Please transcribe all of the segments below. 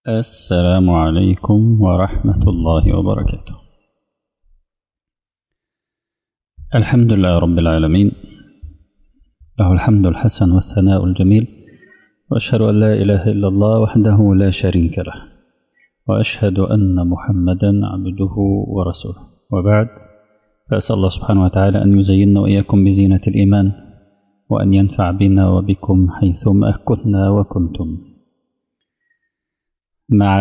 السلام عليكم ورحمة الله وبركاته الحمد لله رب العالمين له الحمد الحسن والثناء الجميل وأشهد أن لا إله إلا الله وحده لا شريك له وأشهد أن محمدا عبده ورسوله وبعد فأسأل الله سبحانه وتعالى أن يزيننا وإياكم بزينة الإيمان وأن ينفع بنا وبكم حيثما كنا وكنتم مع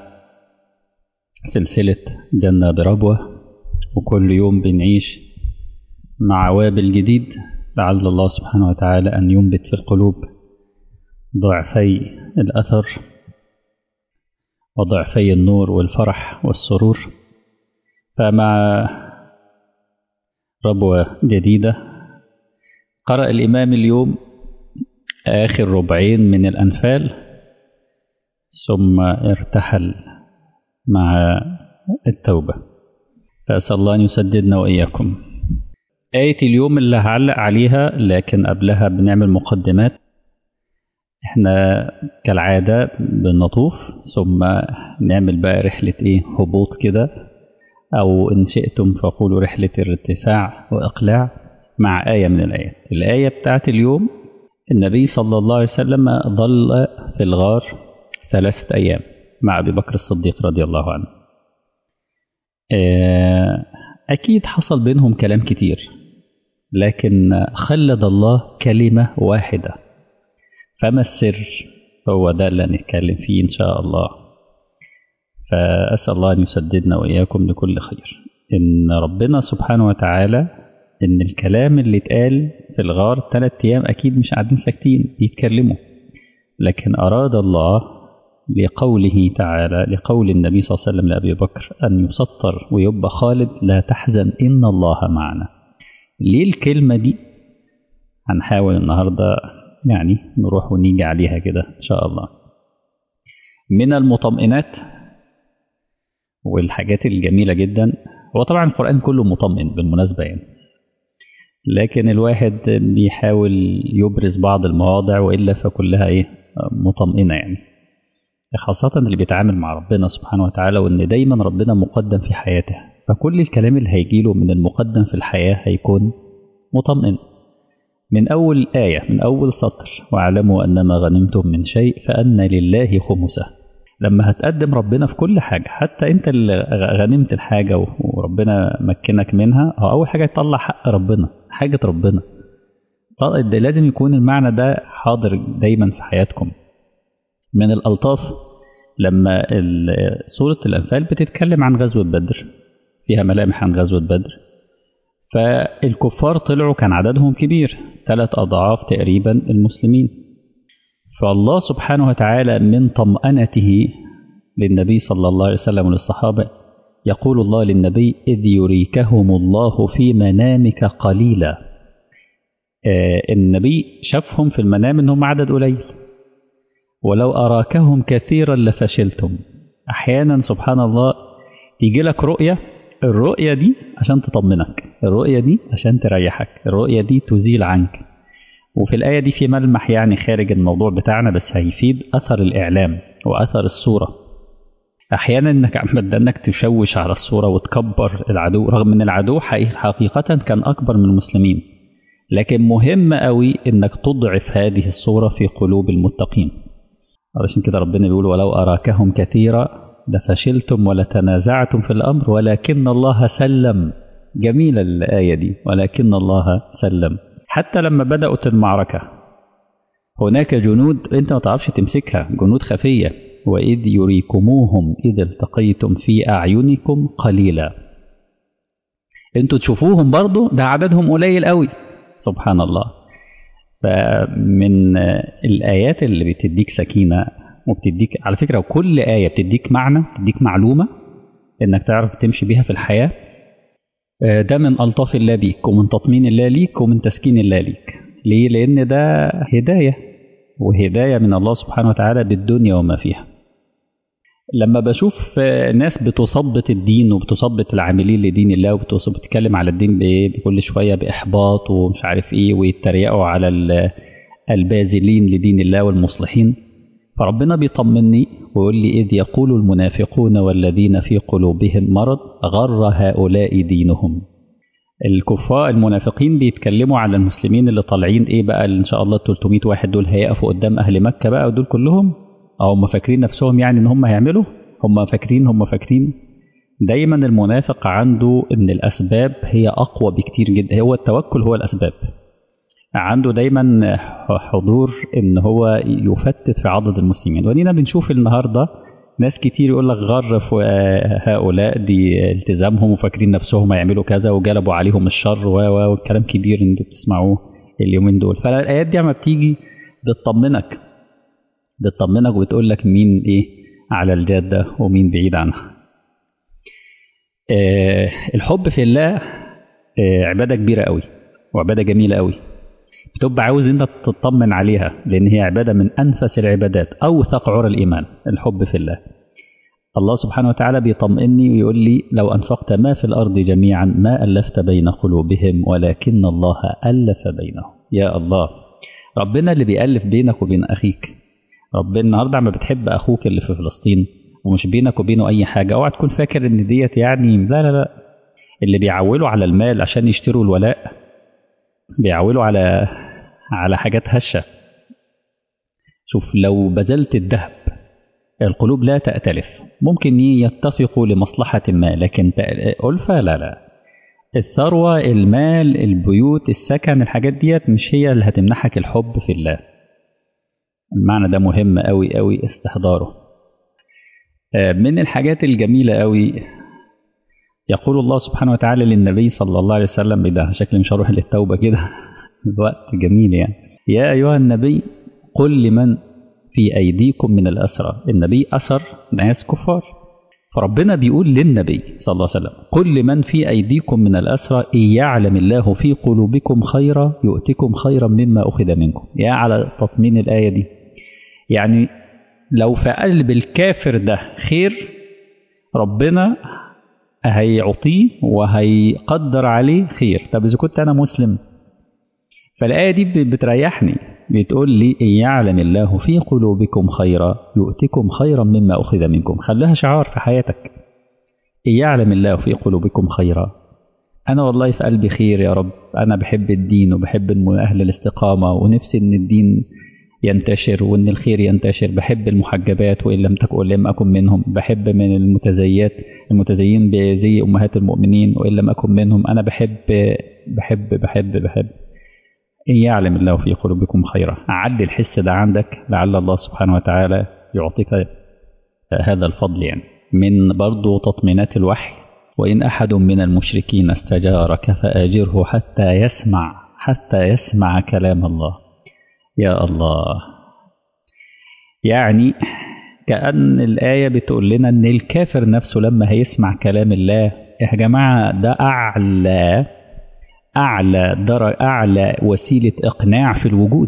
سلسلة جنة بربوة وكل يوم بنعيش مع وابل جديد لعل الله سبحانه وتعالى أن ينبت في القلوب ضعفي الأثر وضعفي النور والفرح والسرور فمع ربوة جديدة قرأ الإمام اليوم آخر ربعين من الأنفال ثم ارتحل مع التوبة فأسأل الله أن يسددنا وإياكم آية اليوم اللي هعلق عليها لكن قبلها بنعمل مقدمات احنا كالعادة بنطوف ثم نعمل بقى رحلة ايه هبوط كده أو إن شئتم فقولوا رحلة ارتفاع وإقلاع مع آية من الآيات الآية بتاعت اليوم النبي صلى الله عليه وسلم ظل في الغار ثلاثة أيام مع أبي بكر الصديق رضي الله عنه أكيد حصل بينهم كلام كتير لكن خلد الله كلمة واحدة فما السر هو ده اللي هنتكلم فيه إن شاء الله فأسأل الله أن يسددنا وإياكم لكل خير إن ربنا سبحانه وتعالى إن الكلام اللي اتقال في الغار ثلاث أيام أكيد مش قاعدين ساكتين بيتكلموا لكن أراد الله لقوله تعالى لقول النبي صلى الله عليه وسلم لأبي بكر أن يسطر ويبقى خالد لا تحزن إن الله معنا ليه الكلمة دي هنحاول النهاردة يعني نروح ونيجي عليها كده إن شاء الله من المطمئنات والحاجات الجميلة جدا هو طبعا القرآن كله مطمئن بالمناسبة يعني لكن الواحد بيحاول يبرز بعض المواضع وإلا فكلها إيه مطمئنة يعني خاصة اللي بيتعامل مع ربنا سبحانه وتعالى وإن دايما ربنا مقدم في حياته فكل الكلام اللي هيجيله من المقدم في الحياة هيكون مطمئن من أول آية من أول سطر واعلموا أنما غنمتم من شيء فأن لله خمسه لما هتقدم ربنا في كل حاجة حتى أنت اللي غنمت الحاجة وربنا مكنك منها هو أول حاجة يطلع حق ربنا حاجة ربنا ده لازم يكون المعنى ده حاضر دايما في حياتكم من الألطاف لما سورة الأنفال بتتكلم عن غزوة بدر فيها ملامح عن غزوة بدر فالكفار طلعوا كان عددهم كبير ثلاث أضعاف تقريبا المسلمين فالله سبحانه وتعالى من طمأنته للنبي صلى الله عليه وسلم وللصحابة يقول الله للنبي إذ يريكهم الله في منامك قليلا آه النبي شافهم في المنام أنهم عدد قليل ولو أراكهم كثيرا لفشلتم أحيانا سبحان الله تيجي لك رؤية الرؤية دي عشان تطمنك الرؤية دي عشان تريحك الرؤية دي تزيل عنك وفي الآية دي في ملمح يعني خارج الموضوع بتاعنا بس هيفيد أثر الإعلام وأثر الصورة أحيانا إنك عمد إنك تشوش على الصورة وتكبر العدو رغم إن العدو حقيقة كان أكبر من المسلمين لكن مهم قوي إنك تضعف هذه الصورة في قلوب المتقين علشان كده ربنا بيقول ولو أراكهم كثيرا لفشلتم ولتنازعتم في الأمر ولكن الله سلم جميلة الآية دي ولكن الله سلم حتى لما بدأت المعركة هناك جنود أنت ما تعرفش تمسكها جنود خفية وإذ يريكموهم إذ التقيتم في أعينكم قليلا أنتوا تشوفوهم برضو ده عددهم قليل قوي سبحان الله فمن الآيات اللي بتديك سكينة وبتديك على فكرة وكل آية بتديك معنى بتديك معلومة إنك تعرف تمشي بيها في الحياة ده من ألطاف الله بيك ومن تطمين الله ليك ومن تسكين الله ليك ليه؟ لأن ده هداية وهداية من الله سبحانه وتعالى بالدنيا وما فيها لما بشوف ناس بتصبت الدين وبتصبت العاملين لدين الله وبتتكلم على الدين بكل شوية بإحباط ومش عارف إيه ويتريقوا على البازلين لدين الله والمصلحين فربنا بيطمني ويقول لي إذ يقول المنافقون والذين في قلوبهم مرض غر هؤلاء دينهم الكفار المنافقين بيتكلموا على المسلمين اللي طالعين ايه بقى ان شاء الله 300 واحد دول هيقفوا قدام اهل مكه بقى ودول كلهم او هم فاكرين نفسهم يعني ان هم هيعملوا هم فاكرين هم فاكرين دايما المنافق عنده ان الاسباب هي اقوى بكتير جدا هو التوكل هو الاسباب عنده دايما حضور ان هو يفتت في عضد المسلمين ودينا بنشوف النهارده ناس كتير يقول لك غرف هؤلاء دي التزامهم وفاكرين نفسهم هيعملوا كذا وجلبوا عليهم الشر و والكلام كبير اللي انتوا بتسمعوه اليومين دول فالايات دي لما بتيجي بتطمنك بتطمنك وبتقول لك مين ايه على الجاده ومين بعيد عنها آه الحب في الله آه عباده كبيره قوي وعباده جميله قوي بتبقى عاوز انت تطمن عليها لان هي عباده من انفس العبادات اوثق عرى الايمان الحب في الله الله سبحانه وتعالى بيطمئني ويقول لي لو انفقت ما في الارض جميعا ما الفت بين قلوبهم ولكن الله الف بينهم يا الله ربنا اللي بيالف بينك وبين اخيك ربنا النهارده عم بتحب اخوك اللي في فلسطين ومش بينك وبينه اي حاجه اوعى تكون فاكر ان ديت يعني لا لا لا اللي بيعولوا على المال عشان يشتروا الولاء بيعولوا على على حاجات هشة شوف لو بذلت الذهب القلوب لا تأتلف ممكن يتفقوا لمصلحة ما لكن ألفة لا لا الثروة المال البيوت السكن الحاجات ديت مش هي اللي هتمنحك الحب في الله المعنى ده مهم قوي قوي استحضاره من الحاجات الجميلة قوي يقول الله سبحانه وتعالى للنبي صلى الله عليه وسلم ده شكل مش هروح للتوبة كده الوقت جميل يعني يا أيها النبي قل لمن في أيديكم من الأسرى النبي أسر ناس كفار فربنا بيقول للنبي صلى الله عليه وسلم قل لمن في أيديكم من الأسرى إن يعلم الله في قلوبكم خيرا يؤتكم خيرا مما أخذ منكم يا على تطمين الآية دي يعني لو في قلب الكافر ده خير ربنا هيعطيه وهيقدر عليه خير طب إذا كنت أنا مسلم فالآية دي بتريحني بتقول لي إن يعلم الله في قلوبكم خيرا يؤتكم خيرا مما أخذ منكم خليها شعار في حياتك إن يعلم الله في قلوبكم خيرا أنا والله في قلبي خير يا رب أنا بحب الدين وبحب أهل الاستقامة ونفسي إن الدين ينتشر وإن الخير ينتشر بحب المحجبات وإن لم تكن لم أكن منهم بحب من المتزيات المتزيين بزي أمهات المؤمنين وإن لم أكن منهم أنا بحب بحب بحب بحب إن يعلم الله في قلوبكم خيرا أعد الحس ده عندك لعل الله سبحانه وتعالى يعطيك هذا الفضل يعني من برضو تطمينات الوحي وإن أحد من المشركين استجارك فآجره حتى يسمع حتى يسمع كلام الله يا الله يعني كأن الآية بتقول لنا إن الكافر نفسه لما هيسمع كلام الله يا جماعة ده أعلى أعلى درجة أعلى وسيلة إقناع في الوجود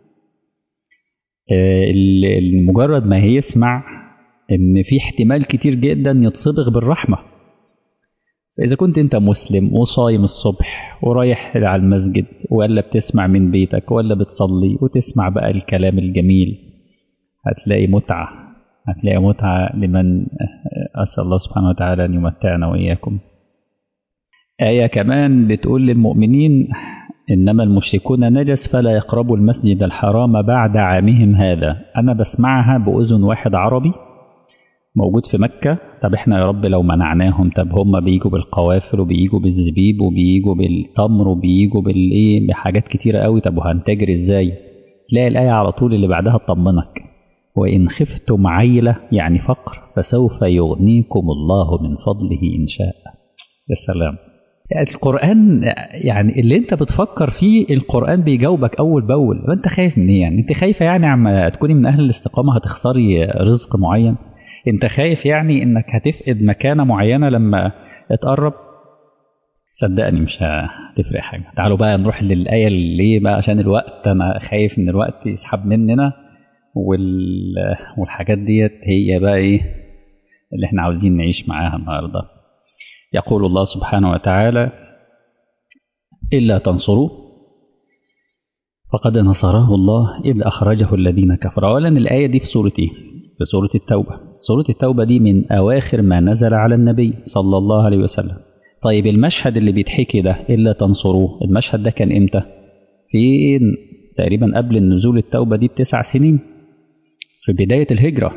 مجرد ما هيسمع إن في احتمال كتير جدا يتصبغ بالرحمة فإذا كنت أنت مسلم وصايم الصبح ورايح على المسجد ولا بتسمع من بيتك ولا بتصلي وتسمع بقى الكلام الجميل هتلاقي متعة هتلاقي متعة لمن أسأل الله سبحانه وتعالى أن يمتعنا وإياكم آية كمان بتقول للمؤمنين إنما المشركون نجس فلا يقربوا المسجد الحرام بعد عامهم هذا أنا بسمعها بأذن واحد عربي موجود في مكة طب احنا يا رب لو منعناهم طب هم بيجوا بالقوافل وبيجوا بالزبيب وبيجوا بالتمر وبيجوا بالايه بحاجات كتيرة قوي طب وهنتاجر ازاي تلاقي الآية على طول اللي بعدها تطمنك وإن خفتم عيلة يعني فقر فسوف يغنيكم الله من فضله إن شاء يا سلام يعني القرآن يعني اللي انت بتفكر فيه القرآن بيجاوبك أول بأول وانت خايف من ايه يعني انت خايفة يعني عم تكوني من أهل الاستقامة هتخسري رزق معين انت خايف يعني انك هتفقد مكانة معينة لما تقرب صدقني مش هتفرق حاجة تعالوا بقى نروح للآية اللي بقى عشان الوقت أنا خايف إن الوقت يسحب مننا وال... والحاجات ديت هي بقى إيه اللي إحنا عاوزين نعيش معاها النهاردة يقول الله سبحانه وتعالى إلا تنصروه فقد نصره الله إذ أخرجه الذين كفروا أولا الآية دي في سورة إيه؟ في سورة التوبة سورة التوبة دي من أواخر ما نزل على النبي صلى الله عليه وسلم طيب المشهد اللي بيتحكي ده إلا تنصروه المشهد ده كان إمتى في تقريبا قبل النزول التوبة دي بتسع سنين في بداية الهجرة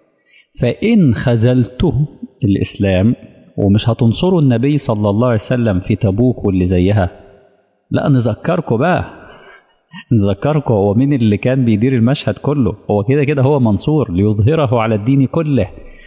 فإن خذلته الإسلام ومش هتنصروا النبي صلى الله عليه وسلم في تبوك واللي زيها لا نذكركم بقى نذكركم هو مين اللي كان بيدير المشهد كله هو كده كده هو منصور ليظهره على الدين كله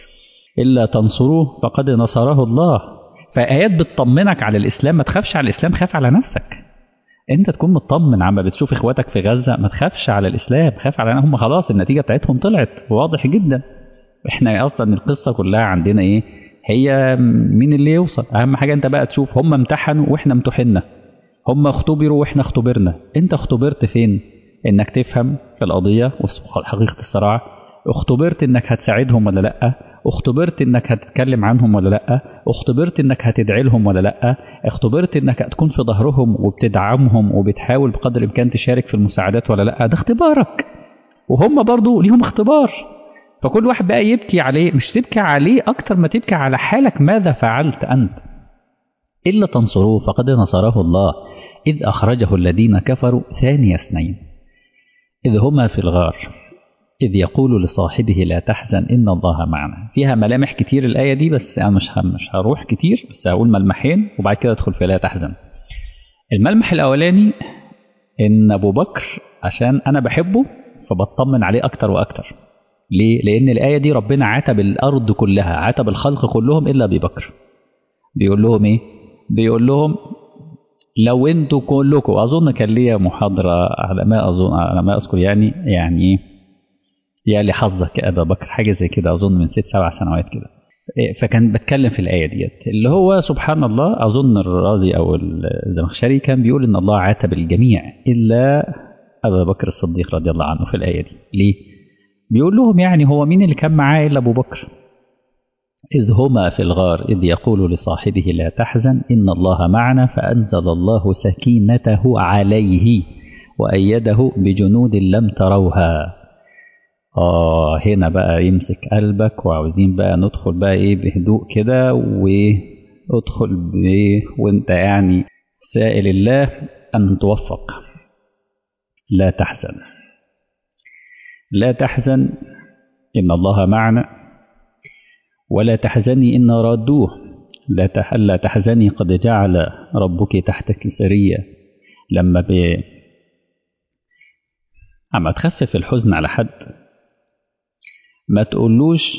إلا تنصروه فقد نصره الله فآيات بتطمنك على الإسلام ما تخافش على الإسلام خاف على نفسك انت تكون مطمن عما بتشوف اخواتك في غزة ما تخافش على الإسلام خاف على هم خلاص النتيجة بتاعتهم طلعت واضح جدا احنا اصلا القصة كلها عندنا ايه هي مين اللي يوصل اهم حاجة انت بقى تشوف هم امتحنوا واحنا امتحنا هم اختبروا واحنا اختبرنا انت اختبرت فين انك تفهم القضية وحقيقة الصراع اختبرت انك هتساعدهم ولا لا اختبرت انك هتتكلم عنهم ولا لا اختبرت انك هتدعي لهم ولا لا اختبرت انك هتكون في ظهرهم وبتدعمهم وبتحاول بقدر الامكان تشارك في المساعدات ولا لا ده اختبارك وهم برضو ليهم اختبار فكل واحد بقى يبكي عليه مش تبكي عليه اكتر ما تبكي على حالك ماذا فعلت انت الا تنصروه فقد نصره الله اذ اخرجه الذين كفروا ثاني اثنين اذ هما في الغار إذ يقول لصاحبه لا تحزن إن الله معنا فيها ملامح كتير الآية دي بس أنا مش مش هروح كتير بس هقول ملمحين وبعد كده أدخل في لا تحزن الملمح الأولاني إن أبو بكر عشان أنا بحبه فبطمن عليه أكتر وأكتر ليه؟ لأن الآية دي ربنا عاتب الأرض كلها عاتب الخلق كلهم إلا أبي بكر بيقول لهم إيه؟ بيقول لهم لو انتوا كلكم اظن كان ليا محاضره على ما اظن على ما اذكر يعني يعني ايه يا لحظك يا ابا بكر حاجه زي كده اظن من ست سبع سنوات كده فكان بتكلم في الايه ديت اللي هو سبحان الله اظن الرازي او الزمخشري كان بيقول ان الله عاتب الجميع الا ابا بكر الصديق رضي الله عنه في الايه دي ليه بيقول لهم يعني هو مين اللي كان معاه الا ابو بكر إذ هما في الغار إذ يقول لصاحبه لا تحزن إن الله معنا فأنزل الله سكينته عليه وأيده بجنود لم تروها آه هنا بقى يمسك قلبك وعاوزين بقى ندخل بقى إيه بهدوء كده وادخل بإيه وأنت يعني سائل الله أن توفق لا تحزن لا تحزن إن الله معنا ولا تحزني إن رادوه لا لا تحزني قد جعل ربك تحتك سرية لما ب أما تخفف الحزن على حد ما تقولوش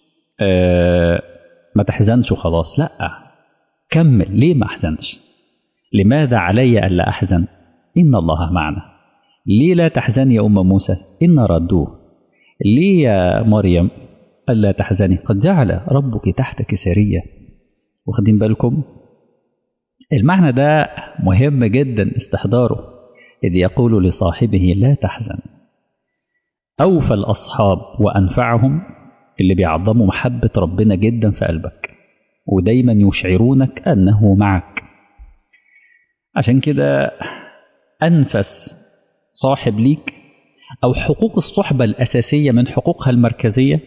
آه ما تحزنش وخلاص لا كمل ليه ما أحزنش لماذا علي ألا أحزن إن الله معنا ليه لا تحزني يا أم موسى إن ردوه ليه يا مريم ألا تحزني قد جعل ربك تحتك سرية واخدين بالكم المعنى ده مهم جدا استحضاره إذ يقول لصاحبه لا تحزن أوفى الأصحاب وأنفعهم اللي بيعظموا محبة ربنا جدا في قلبك ودايما يشعرونك أنه معك عشان كده أنفس صاحب ليك أو حقوق الصحبة الأساسية من حقوقها المركزية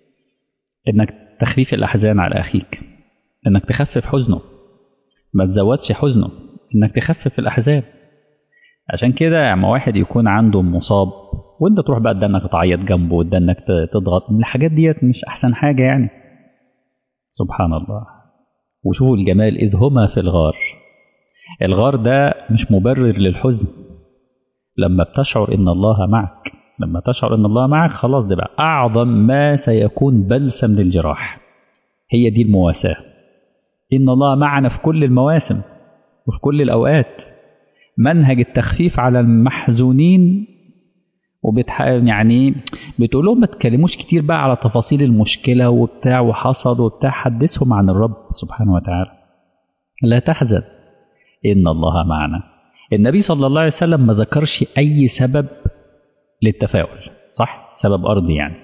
انك تخفيف الاحزان على اخيك انك تخفف حزنه ما تزودش حزنه انك تخفف الاحزان عشان كده اما واحد يكون عنده مصاب وانت تروح بقى ده انك تعيط جنبه وده انك تضغط الحاجات ديت مش احسن حاجه يعني سبحان الله وشوفوا الجمال اذ هما في الغار الغار ده مش مبرر للحزن لما بتشعر ان الله معك لما تشعر ان الله معك خلاص ده بقى اعظم ما سيكون بلسم للجراح هي دي المواساه ان الله معنا في كل المواسم وفي كل الاوقات منهج التخفيف على المحزونين وبتح... يعني بتقول لهم ما تكلموش كتير بقى على تفاصيل المشكله وبتاع وحصد وبتاع حدثهم عن الرب سبحانه وتعالى لا تحزن ان الله معنا النبي صلى الله عليه وسلم ما ذكرش اي سبب للتفاؤل صح سبب أرضي يعني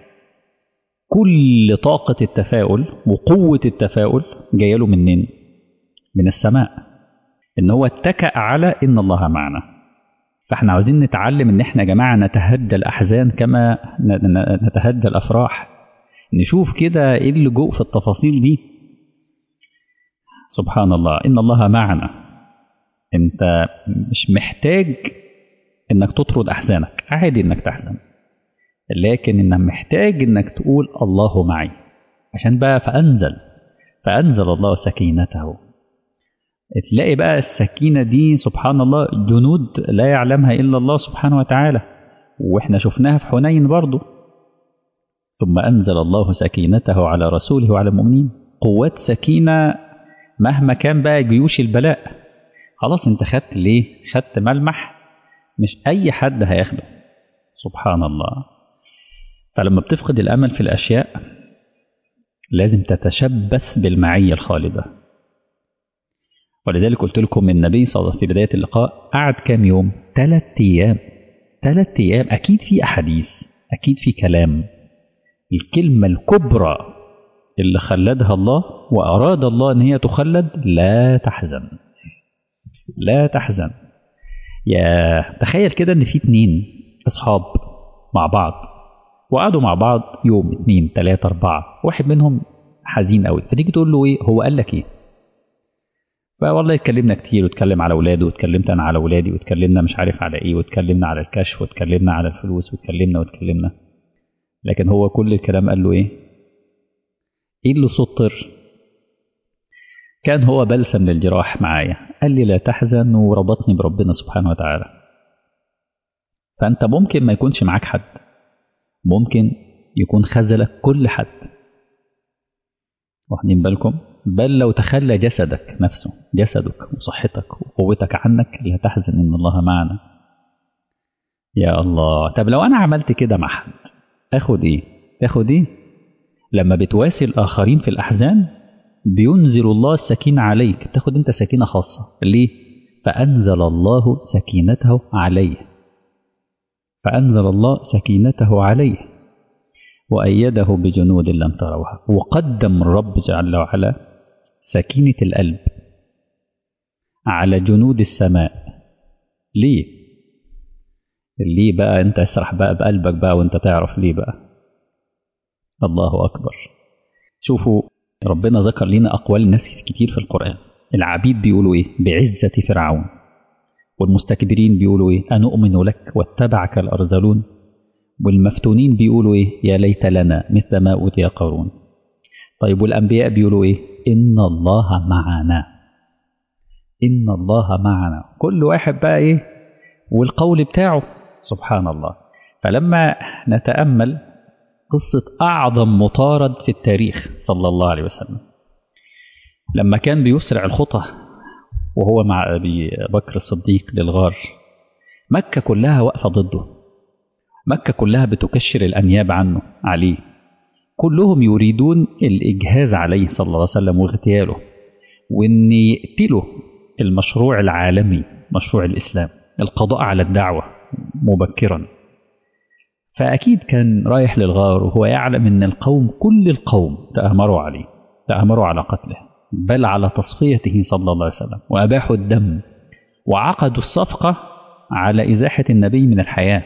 كل طاقة التفاؤل وقوة التفاؤل جاية له منين من السماء إن هو اتكأ على إن الله معنا فاحنا عاوزين نتعلم ان احنا يا جماعه نتهدى الاحزان كما نتهدى الافراح نشوف كده ايه اللي جوه في التفاصيل دي سبحان الله ان الله معنا انت مش محتاج انك تطرد احزانك عادي انك تحزن لكن انك محتاج انك تقول الله معي عشان بقى فانزل فانزل الله سكينته تلاقي بقى السكينة دي سبحان الله جنود لا يعلمها إلا الله سبحانه وتعالى وإحنا شفناها في حنين برضو ثم أنزل الله سكينته على رسوله وعلى المؤمنين قوات سكينة مهما كان بقى جيوش البلاء خلاص انت خدت ليه خدت ملمح مش أي حد هياخده سبحان الله فلما بتفقد الأمل في الأشياء لازم تتشبث بالمعية الخالدة ولذلك قلت لكم النبي صلى الله عليه وسلم في بداية اللقاء قعد كام يوم ثلاث أيام ثلاث أيام أكيد في أحاديث أكيد في كلام الكلمة الكبرى اللي خلدها الله وأراد الله أن هي تخلد لا تحزن لا تحزن يا تخيل كده أن في اتنين أصحاب مع بعض وقعدوا مع بعض يوم اتنين تلاتة أربعة واحد منهم حزين قوي فتيجي تقول له إيه هو قال لك إيه فوالله اتكلمنا كتير واتكلم على اولاده واتكلمت انا على اولادي واتكلمنا مش عارف على ايه واتكلمنا على الكشف واتكلمنا على الفلوس واتكلمنا واتكلمنا لكن هو كل الكلام قال له ايه ايه اللي سطر كان هو بلسم للجراح معايا قال لي لا تحزن وربطني بربنا سبحانه وتعالى فانت ممكن ما يكونش معاك حد ممكن يكون خذلك كل حد واخدين بالكم بل لو تخلى جسدك نفسه جسدك وصحتك وقوتك عنك لا تحزن ان الله معنا يا الله طب لو انا عملت كده مع حد اخد ايه اخد ايه لما بتواسي الاخرين في الاحزان بينزل الله السكينة عليك بتاخد انت سكينة خاصة ليه فأنزل الله سكينته عليه فأنزل الله سكينته عليه وأيده بجنود لم تروها وقدم الرب جل وعلا سكينة القلب على جنود السماء ليه ليه بقى انت اسرح بقى بقلبك بقى وانت تعرف ليه بقى الله أكبر شوفوا ربنا ذكر لنا أقوال ناس كتير في القرآن العبيد بيقولوا إيه بعزة فرعون والمستكبرين بيقولوا إيه أنؤمن لك واتبعك الأرذلون والمفتونين بيقولوا إيه يا ليت لنا مثل ما أوتي قارون طيب والأنبياء بيقولوا إيه إن الله معنا إن الله معنا كل واحد بقى إيه والقول بتاعه سبحان الله فلما نتأمل قصة أعظم مطارد في التاريخ صلى الله عليه وسلم لما كان بيسرع الخطى وهو مع أبي بكر الصديق للغار مكة كلها واقفة ضده مكة كلها بتكشر الأنياب عنه عليه كلهم يريدون الإجهاز عليه صلى الله عليه وسلم واغتياله وإن يقتلوا المشروع العالمي مشروع الإسلام القضاء على الدعوة مبكرا فأكيد كان رايح للغار وهو يعلم أن القوم كل القوم تآمروا عليه تآمروا على قتله بل على تصفيته صلى الله عليه وسلم وأباحوا الدم وعقدوا الصفقة على إزاحة النبي من الحياة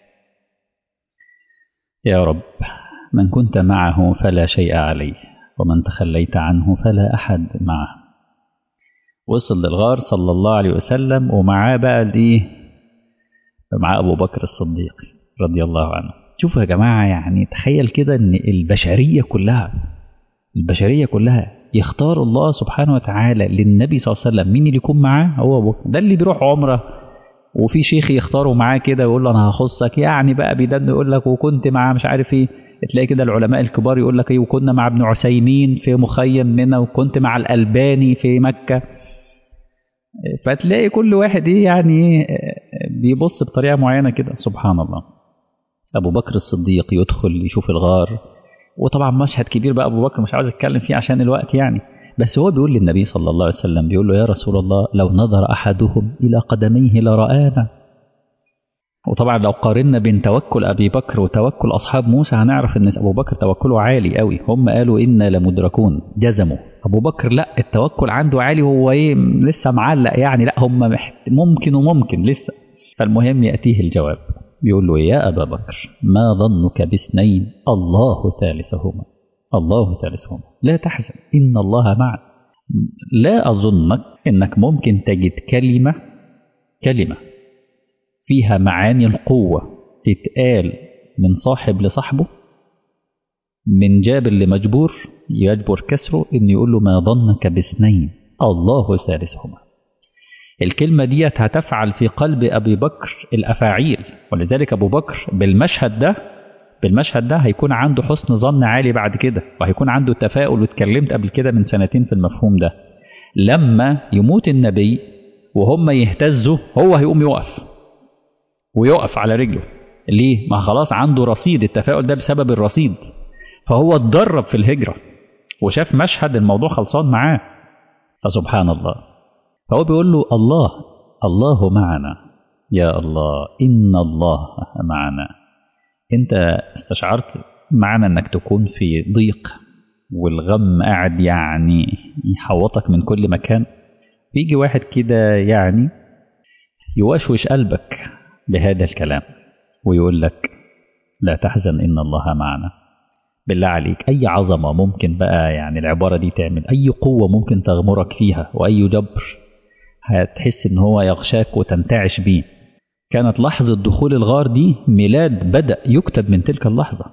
يا رب من كنت معه فلا شيء عليه ومن تخليت عنه فلا أحد معه وصل للغار صلى الله عليه وسلم ومعاه بقى الايه معاه أبو بكر الصديق رضي الله عنه شوفوا يا جماعة يعني تخيل كده ان البشرية كلها البشرية كلها يختار الله سبحانه وتعالى للنبي صلى الله عليه وسلم مين اللي يكون معاه هو أبو ده اللي بيروح عمرة وفي شيخ يختاره معاه كده ويقول له انا هخصك يعني بقى بيدن يقول لك وكنت معاه مش عارف ايه تلاقي كده العلماء الكبار يقول لك ايه وكنا مع ابن عثيمين في مخيم منى وكنت مع الألباني في مكة فتلاقي كل واحد ايه يعني بيبص بطريقة معينة كده سبحان الله أبو بكر الصديق يدخل يشوف الغار وطبعا مشهد كبير بقى أبو بكر مش عاوز أتكلم فيه عشان الوقت يعني بس هو بيقول للنبي صلى الله عليه وسلم بيقول له يا رسول الله لو نظر أحدهم إلى قدميه لرآنا وطبعا لو قارنا بين توكل أبي بكر وتوكل أصحاب موسى هنعرف أن أبو بكر توكله عالي قوي هم قالوا إنا لمدركون جزموا أبو بكر لا التوكل عنده عالي هو إيه لسه معلق يعني لا هم ممكن وممكن لسه فالمهم يأتيه الجواب بيقول له يا أبا بكر ما ظنك باثنين الله ثالثهما الله ثالثهما لا تحزن إن الله معنا لا أظنك إنك ممكن تجد كلمة كلمة فيها معاني القوة تتقال من صاحب لصاحبه من جابر لمجبور يجبر كسره إن يقول له ما ظنك باثنين الله ثالثهما الكلمة ديت هتفعل في قلب أبي بكر الأفاعيل ولذلك أبو بكر بالمشهد ده بالمشهد ده هيكون عنده حسن ظن عالي بعد كده وهيكون عنده تفاؤل واتكلمت قبل كده من سنتين في المفهوم ده لما يموت النبي وهم يهتزوا هو هيقوم يقف ويقف على رجله ليه؟ ما خلاص عنده رصيد التفاؤل ده بسبب الرصيد فهو اتدرب في الهجرة وشاف مشهد الموضوع خلصان معاه فسبحان الله فهو بيقول له الله الله معنا يا الله إن الله معنا أنت استشعرت معنى أنك تكون في ضيق والغم قاعد يعني يحوطك من كل مكان بيجي واحد كده يعني يوشوش قلبك بهذا الكلام ويقول لك لا تحزن إن الله معنا بالله عليك أي عظمة ممكن بقى يعني العبارة دي تعمل أي قوة ممكن تغمرك فيها وأي جبر هتحس إن هو يغشاك وتنتعش بيه كانت لحظة دخول الغار دي ميلاد بدأ يكتب من تلك اللحظة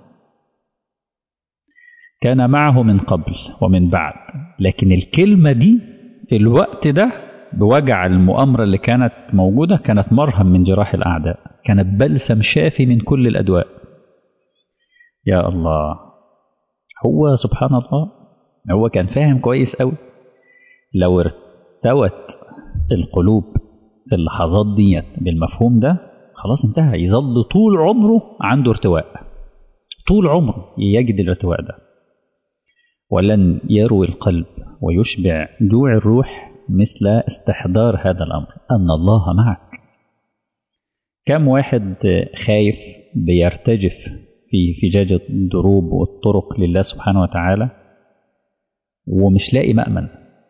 كان معه من قبل ومن بعد لكن الكلمة دي في الوقت ده بوجع المؤامرة اللي كانت موجودة كانت مرهم من جراح الأعداء كانت بلسم شافي من كل الأدواء يا الله هو سبحان الله هو كان فاهم كويس قوي لو ارتوت القلوب في اللحظات ديت بالمفهوم ده خلاص انتهى يظل طول عمره عنده ارتواء طول عمره يجد الارتواء ده ولن يروي القلب ويشبع جوع الروح مثل استحضار هذا الأمر أن الله معك كم واحد خايف بيرتجف في فجاج الدروب والطرق لله سبحانه وتعالى ومش لاقي مأمن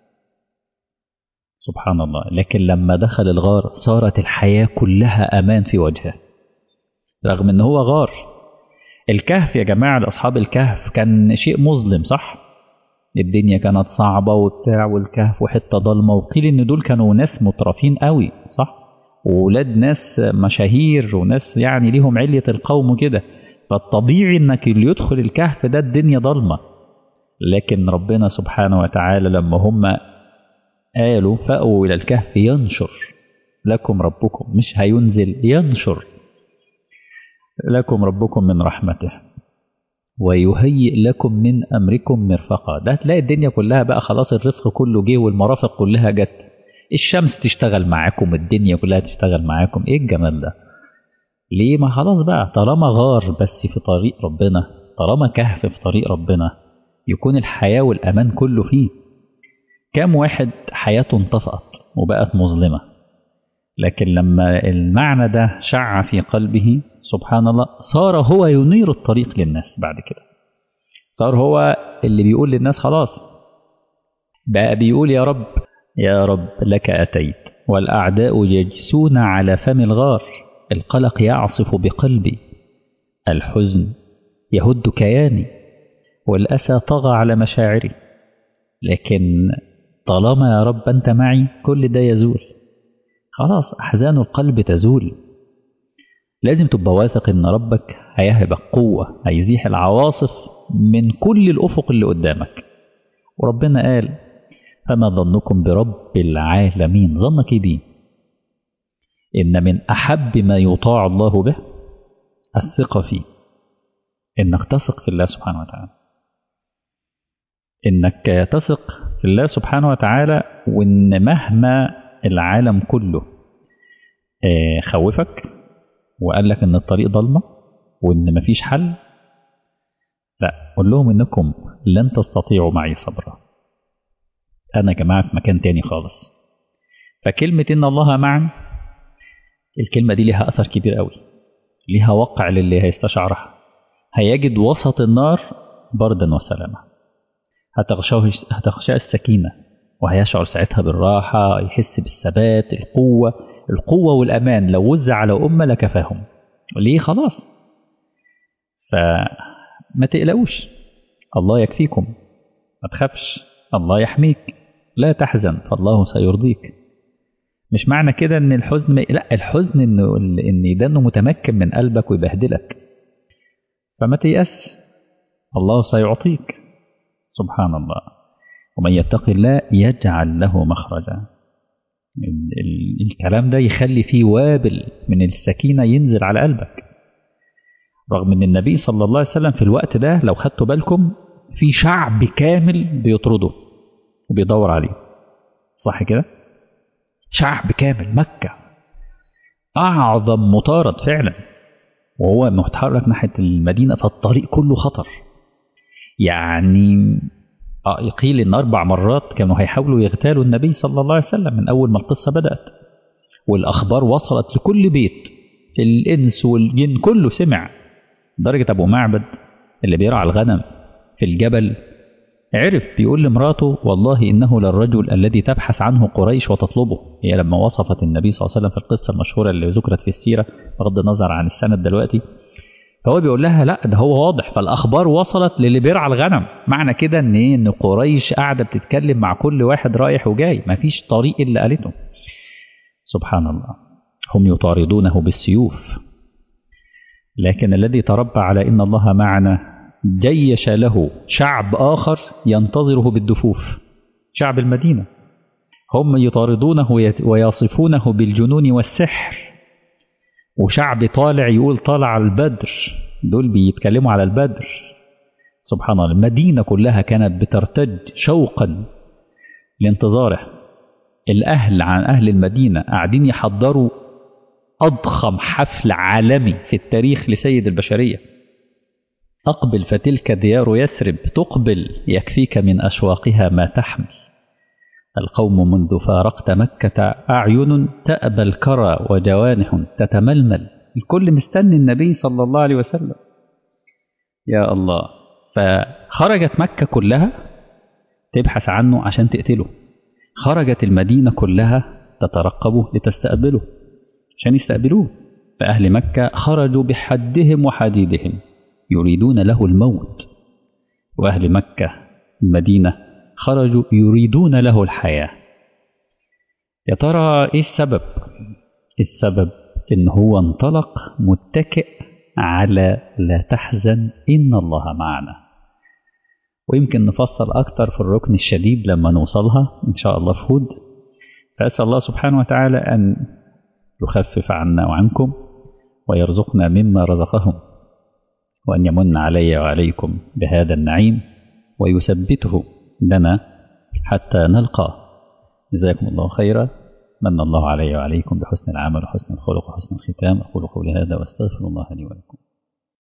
سبحان الله لكن لما دخل الغار صارت الحياة كلها أمان في وجهه رغم ان هو غار الكهف يا جماعة لأصحاب الكهف كان شيء مظلم صح الدنيا كانت صعبة وبتاع والكهف وحتة ضلمة وقيل ان دول كانوا ناس مترفين قوي صح وولاد ناس مشاهير وناس يعني ليهم علية القوم كده فالطبيعي انك اللي يدخل الكهف ده الدنيا ضلمة لكن ربنا سبحانه وتعالى لما هم قالوا فأووا إلى الكهف ينشر لكم ربكم مش هينزل ينشر لكم ربكم من رحمته ويهيئ لكم من أمركم مرفقا ده تلاقي الدنيا كلها بقى خلاص الرفق كله جه والمرافق كلها جت الشمس تشتغل معاكم الدنيا كلها تشتغل معاكم ايه الجمال ده ليه ما خلاص بقى طالما غار بس في طريق ربنا طالما كهف في طريق ربنا يكون الحياة والأمان كله فيه كام واحد حياته انطفأت وبقت مظلمة لكن لما المعنى ده شع في قلبه سبحان الله صار هو ينير الطريق للناس بعد كده صار هو اللي بيقول للناس خلاص بقى بيقول يا رب يا رب لك أتيت والأعداء يجسون على فم الغار القلق يعصف بقلبي الحزن يهد كياني والأسى طغى على مشاعري لكن طالما يا رب أنت معي كل ده يزول خلاص أحزان القلب تزول لازم تبقى واثق إن ربك هيهبك قوة هيزيح العواصف من كل الأفق اللي قدامك وربنا قال فما ظنكم برب العالمين ظنك بيه إن من أحب ما يطاع الله به الثقة فيه إنك تثق في الله سبحانه وتعالى إنك تثق في الله سبحانه وتعالى وإن مهما العالم كله خوفك وقال لك إن الطريق ضلمة وإن مفيش حل لا قول لهم إنكم لن تستطيعوا معي صبرا أنا جماعة في مكان تاني خالص فكلمة إن الله معا الكلمة دي لها أثر كبير قوي لها وقع للي هيستشعرها هيجد وسط النار بردا وسلاما هتغشاه هتغشاه السكينة وهيشعر ساعتها بالراحة يحس بالثبات القوة القوة والأمان لو وزع على أمة لكفاهم ليه خلاص فما تقلقوش الله يكفيكم ما تخافش الله يحميك لا تحزن فالله سيرضيك مش معنى كده ان الحزن ما... لا الحزن انه ان ده انه متمكن من قلبك ويبهدلك فما تيأس الله سيعطيك سبحان الله ومن يتق الله يجعل له مخرجا ال... ال... الكلام ده يخلي فيه وابل من السكينة ينزل على قلبك رغم ان النبي صلى الله عليه وسلم في الوقت ده لو خدتوا بالكم في شعب كامل بيطرده وبيدور عليه صح كده شعب كامل مكة أعظم مطارد فعلا وهو متحرك ناحية المدينة فالطريق كله خطر يعني قيل إن أربع مرات كانوا هيحاولوا يغتالوا النبي صلى الله عليه وسلم من أول ما القصة بدأت والأخبار وصلت لكل بيت الإنس والجن كله سمع درجة أبو معبد اللي بيرعى الغنم في الجبل عرف بيقول لمراته والله إنه للرجل الذي تبحث عنه قريش وتطلبه هي لما وصفت النبي صلى الله عليه وسلم في القصة المشهورة اللي ذكرت في السيرة بغض النظر عن السند دلوقتي فهو بيقول لها لا ده هو واضح فالأخبار وصلت للي بيرعى الغنم معنى كده إن إيه إن قريش قاعدة بتتكلم مع كل واحد رايح وجاي مفيش طريق إلا قالته سبحان الله هم يطاردونه بالسيوف لكن الذي تربى على إن الله معنا جيش له شعب آخر ينتظره بالدفوف شعب المدينة هم يطاردونه ويصفونه بالجنون والسحر وشعب طالع يقول طالع البدر دول بيتكلموا على البدر سبحان الله المدينة كلها كانت بترتج شوقا لانتظاره الأهل عن أهل المدينة قاعدين يحضروا أضخم حفل عالمي في التاريخ لسيد البشرية أقبل فتلك ديار يثرب تقبل يكفيك من أشواقها ما تحمل القوم منذ فارقت مكة أعين تأبى الكرى وجوانح تتململ الكل مستني النبي صلى الله عليه وسلم يا الله فخرجت مكة كلها تبحث عنه عشان تقتله خرجت المدينة كلها تترقبه لتستقبله عشان يستقبلوه فأهل مكة خرجوا بحدهم وحديدهم يريدون له الموت وأهل مكة المدينة خرجوا يريدون له الحياة يا ترى إيه السبب السبب إن هو انطلق متكئ على لا تحزن إن الله معنا ويمكن نفصل أكتر في الركن الشديد لما نوصلها إن شاء الله في هود فأسأل الله سبحانه وتعالى أن يخفف عنا وعنكم ويرزقنا مما رزقهم وأن يمن علي وعليكم بهذا النعيم ويثبته لنا حتى نلقاه جزاكم الله خيرا من الله علي وعليكم بحسن العمل وحسن الخلق وحسن الختام أقول قولي هذا وأستغفر الله لي ولكم